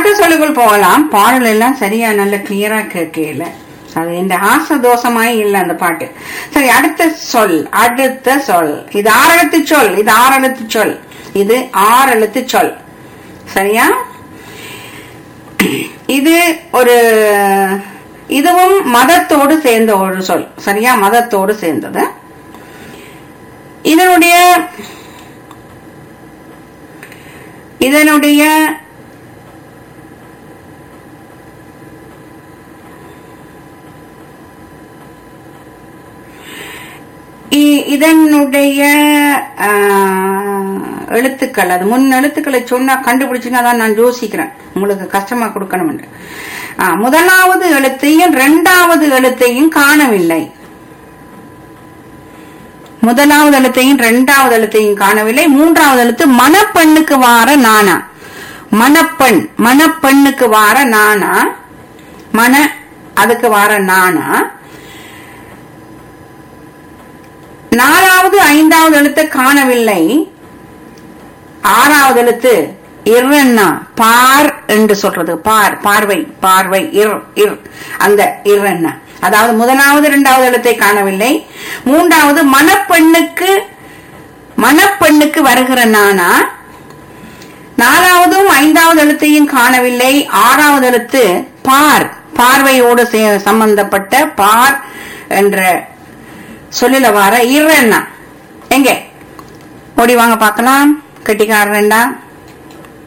அடுத்த சொல்லுக்குள் போகலாம் பாடல் எல்லாம் சரியா நல்ல கிளியரா கேட்கல அது இந்த ஆசை தோஷமாய் இல்ல அந்த பாட்டு சரி அடுத்த சொல் அடுத்த சொல் இது ஆறு எழுத்து சொல் இது ஆறு எழுத்து சொல் இது ஆறு எழுத்து சொல் சரியா இது ஒரு இதுவும் மதத்தோடு சேர்ந்த ஒரு சொல் சரியா மதத்தோடு சேர்ந்தது இதனுடைய இதனுடைய இ- இதனுடைய ஆ, எழுத்துக்கள் அது முன் எழுத்துக்களை சொன்னா கண்டுபிடிச்சுங்க அதான் நான் யோசிக்கிறேன் உங்களுக்கு கஷ்டமா கொடுக்கணும் முதலாவது எழுத்தையும் இரண்டாவது எழுத்தையும் காணவில்லை முதலாவது எழுத்தையும் இரண்டாவது எழுத்தையும் காணவில்லை மூன்றாவது எழுத்து மணப்பெண்ணுக்கு வார நானா மணப்பெண் மணப்பெண்ணுக்கு வார நானா மன அதுக்கு வார நானா நாலாவது ஐந்தாவது எழுத்தை காணவில்லை ஆறாவது எழுத்து இர்ன்னா பார் என்று சொல்றது பார் பார்வை பார்வை இர் இர் அந்த இர்ன்னா அதாவது முதலாவது இரண்டாவது எழுத்தை காணவில்லை மூன்றாவது மணப்பெண்ணுக்கு மணப்பெண்ணுக்கு வருகிற நானா நாலாவதும் ஐந்தாவது எழுத்தையும் காணவில்லை ஆறாவது எழுத்து பார் பார்வையோடு சே- சம்பந்தப்பட்ட பார் என்ற சொல்லில வர இர்ன்னா எங்க ஓடி வாங்க பார்க்கலாம் கெட்டிக்காரன்டா